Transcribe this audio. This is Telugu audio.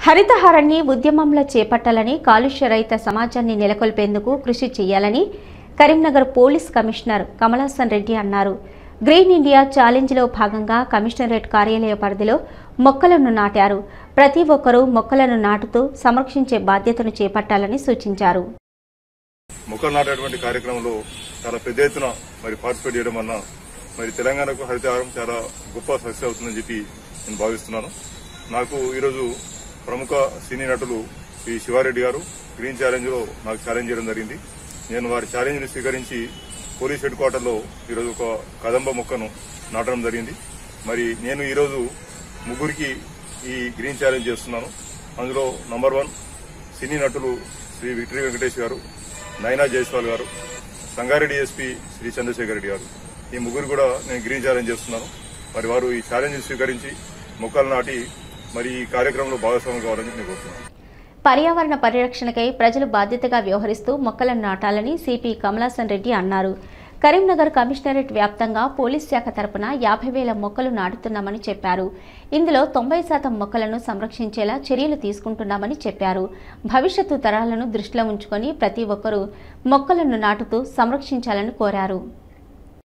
హరితహారాన్ని ఉద్యమంలో చేపట్టాలని కాలుష్య రహిత సమాజాన్ని నెలకొల్పేందుకు కృషి చేయాలని కరీంనగర్ పోలీస్ కమిషనర్ కమలాసన్ రెడ్డి అన్నారు గ్రీన్ ఇండియా ఛాలెంజ్లో భాగంగా కమిషనరేట్ కార్యాలయ పరిధిలో మొక్కలను నాటారు ప్రతి ఒక్కరూ మొక్కలను నాటుతూ సంరక్షించే బాధ్యతను చేపట్టాలని సూచించారు మొక్కలు నాటేటువంటి కార్యక్రమంలో చాలా పెద్ద ఎత్తున మరి పార్టిసిపేట్ చేయడం వలన మరి తెలంగాణకు హరితహారం చాలా గొప్ప సక్సెస్ అవుతుందని చెప్పి నేను భావిస్తున్నాను నాకు ఈరోజు ప్రముఖ సినీ నటులు శ్రీ శివారెడ్డి గారు గ్రీన్ ఛాలెంజ్ లో నాకు ఛాలెంజ్ చేయడం జరిగింది నేను వారి ఛాలెంజ్ ని స్వీకరించి పోలీస్ హెడ్ క్వార్టర్ లో ఈరోజు ఒక కదంబ మొక్కను నాటడం జరిగింది మరి నేను ఈరోజు ముగ్గురికి ఈ గ్రీన్ ఛాలెంజ్ చేస్తున్నాను అందులో నంబర్ వన్ సినీ నటులు శ్రీ విక్టరీ వెంకటేష్ గారు నైనా జైస్వాల్ గారు సంగారెడ్డి ఎస్పీ శ్రీ చంద్రశేఖర్ రెడ్డి గారు ఈ ముగ్గురు కూడా నేను గ్రీన్ ఛాలెంజ్ చేస్తున్నాను మరి వారు ఈ ఛాలెంజ్ స్వీకరించి మొక్కలు నాటి మరి ఈ కార్యక్రమంలో భాగస్వామ్యం కావాలని నేను కోరుతున్నాను పర్యావరణ పరిరక్షణకై ప్రజలు బాధ్యతగా వ్యవహరిస్తూ మొక్కలను నాటాలని సిపి కమలాసన్ రెడ్డి అన్నారు కరీంనగర్ కమిషనరేట్ వ్యాప్తంగా పోలీస్ శాఖ తరపున యాభై వేల మొక్కలు నాటుతున్నామని చెప్పారు ఇందులో తొంభై శాతం మొక్కలను సంరక్షించేలా చర్యలు తీసుకుంటున్నామని చెప్పారు భవిష్యత్తు తరాలను దృష్టిలో ఉంచుకొని ప్రతి ఒక్కరూ మొక్కలను నాటుతూ సంరక్షించాలని కోరారు